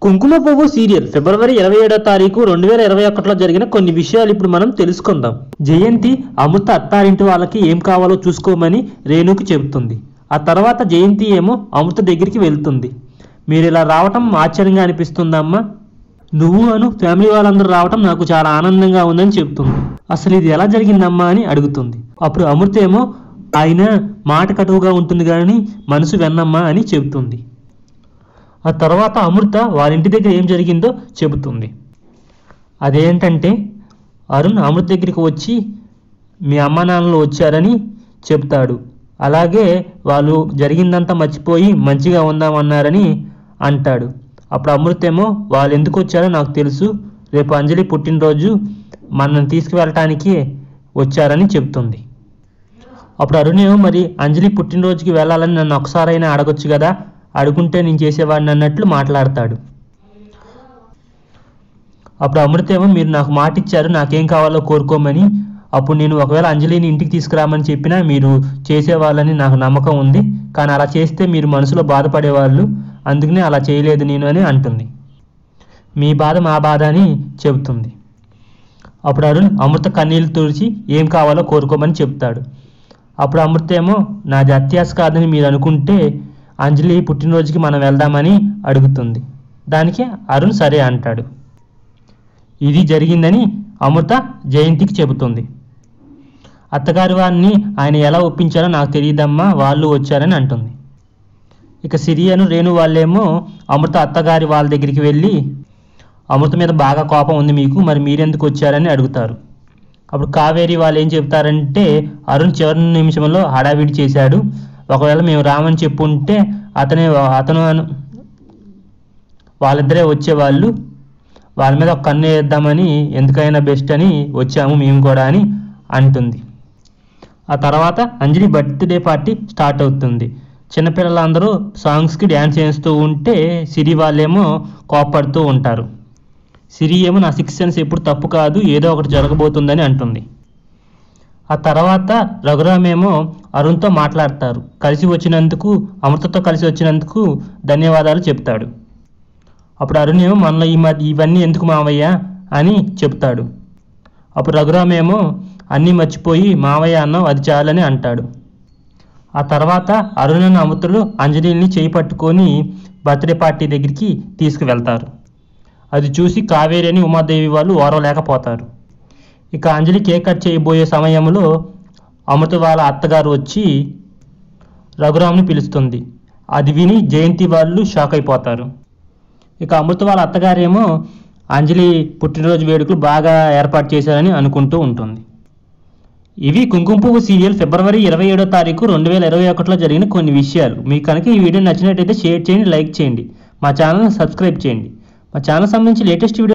కుంకుమ పువ్వు సీరియల్ ఫిబ్రవరి ఇరవై ఏడో తారీఖు రెండు వేల ఇరవై ఒకటిలో జరిగిన కొన్ని విషయాలు ఇప్పుడు మనం తెలుసుకుందాం జయంతి అమృత అత్తారింటి వాళ్ళకి ఏం కావాలో చూసుకోమని రేణుకి చెబుతుంది ఆ తర్వాత జయంతి ఏమో అమృత దగ్గరికి వెళ్తుంది మీరు ఇలా రావటం ఆశ్చర్యంగా అనిపిస్తుందమ్మా నువ్వు అను ఫ్యామిలీ వాళ్ళందరూ రావటం నాకు చాలా ఆనందంగా ఉందని చెప్తుంది అసలు ఇది ఎలా జరిగిందమ్మా అని అడుగుతుంది అప్పుడు అమృత ఏమో ఆయన మాట కటువుగా ఉంటుంది కానీ మనసు వెన్నమ్మా అని చెబుతుంది ఆ తర్వాత అమృత వాళ్ళ ఇంటి దగ్గర ఏం జరిగిందో చెబుతుంది అదేంటంటే అరుణ్ అమృత దగ్గరికి వచ్చి మీ అమ్మ నాన్నలు వచ్చారని చెప్తాడు అలాగే వాళ్ళు జరిగిందంతా మర్చిపోయి మంచిగా ఉందామన్నారని అంటాడు అప్పుడు అమృత ఏమో వాళ్ళు ఎందుకు వచ్చారో నాకు తెలుసు రేపు అంజలి పుట్టినరోజు మనల్ని తీసుకువెళ్ళటానికి వచ్చారని చెప్తుంది అప్పుడు అరుణ్ ఏమో మరి అంజలి పుట్టినరోజుకి వెళ్ళాలని నన్ను ఒకసారైనా అడగొచ్చు కదా అడుగుంటే నేను చేసేవాడిని అన్నట్లు మాట్లాడతాడు అప్పుడు అమృత ఏమో మీరు నాకు మాట ఇచ్చారు నాకేం కావాలో కోరుకోమని అప్పుడు నేను ఒకవేళ అంజలిని ఇంటికి తీసుకురామని చెప్పినా మీరు చేసేవాళ్ళని నాకు నమ్మకం ఉంది కానీ అలా చేస్తే మీరు మనసులో బాధపడేవాళ్ళు అందుకనే అలా చేయలేదు నేను అని అంటుంది మీ బాధ మా బాధ అని చెబుతుంది అప్పుడు అరుణ్ అమృత కన్నీళ్ళు తుడిచి ఏం కావాలో కోరుకోమని చెప్తాడు అప్పుడు అమృత ఏమో నాది అత్యాస కాదని మీరు అనుకుంటే అంజలి పుట్టినరోజుకి మనం వెళ్దామని అడుగుతుంది దానికి అరుణ్ సరే అంటాడు ఇది జరిగిందని అమృత జయంతికి చెబుతుంది అత్తగారి వారిని ఆయన ఎలా ఒప్పించారో నాకు తెలియదమ్మా వాళ్ళు వచ్చారని అంటుంది ఇక సిరియను రేణు వాళ్ళేమో అమృత అత్తగారి వాళ్ళ దగ్గరికి వెళ్ళి అమృత మీద బాగా కోపం ఉంది మీకు మరి మీరెందుకు వచ్చారని అడుగుతారు అప్పుడు కావేరి వాళ్ళు ఏం చెప్తారంటే అరుణ్ చివరి నిమిషంలో హడావిడి చేశాడు ఒకవేళ మేము రామని చెప్పుంటే అతనే అతను అను- వాళ్ళిద్దరే వచ్చేవాళ్ళు వాళ్ళ మీద ఒక కన్ను వేద్దామని ఎందుకైనా బెస్ట్ అని వచ్చాము మేము కూడా అని అంటుంది ఆ తర్వాత అంజలి బర్త్డే పార్టీ స్టార్ట్ అవుతుంది చిన్నపిల్లలందరూ సాంగ్స్కి డ్యాన్స్ చేస్తూ ఉంటే సిరి వాళ్ళేమో కోపడుతూ ఉంటారు సిరి ఏమో నా సిక్స్ సెన్స్ ఎప్పుడు తప్పు కాదు ఏదో ఒకటి జరగబోతుందని అంటుంది ఆ తర్వాత రఘురామ్ ఏమో అరుణ్తో మాట్లాడతారు కలిసి వచ్చినందుకు అమృతతో కలిసి వచ్చినందుకు ధన్యవాదాలు చెప్తాడు అప్పుడు అరుణ్ ఏమో మనలో ఈ మధ్య ఇవన్నీ ఎందుకు మావయ్య అని చెప్తాడు అప్పుడు రఘురామ్ ఏమో అన్నీ మర్చిపోయి మావయ్య అన్నావు అది చాలని అంటాడు ఆ తర్వాత అరుణ్ అమృతులు అంజలిని చేయి పట్టుకొని బర్త్డే పార్టీ దగ్గరికి తీసుకువెళ్తారు అది చూసి కావేరి అని ఉమాదేవి వాళ్ళు ఓరవలేకపోతారు ఇక అంజలి కేక్ కట్ చేయబోయే సమయంలో అమృత వాళ్ళ అత్తగారు వచ్చి రఘురామ్ని పిలుస్తుంది అది విని జయంతి వాళ్ళు షాక్ అయిపోతారు ఇక అమృత వాళ్ళ అత్తగారేమో అంజలి పుట్టినరోజు వేడుకలు బాగా ఏర్పాటు చేశారని అనుకుంటూ ఉంటుంది ఇవి కుంకుమ పువ్వు సీరియల్ ఫిబ్రవరి ఇరవై ఏడో తారీఖు రెండు వేల ఇరవై ఒకటిలో జరిగిన కొన్ని విషయాలు మీకు కనుక ఈ వీడియో నచ్చినట్టయితే షేర్ చేయండి లైక్ చేయండి మా ఛానల్ని సబ్స్క్రైబ్ చేయండి మా ఛానల్ సంబంధించి లేటెస్ట్ వీడియో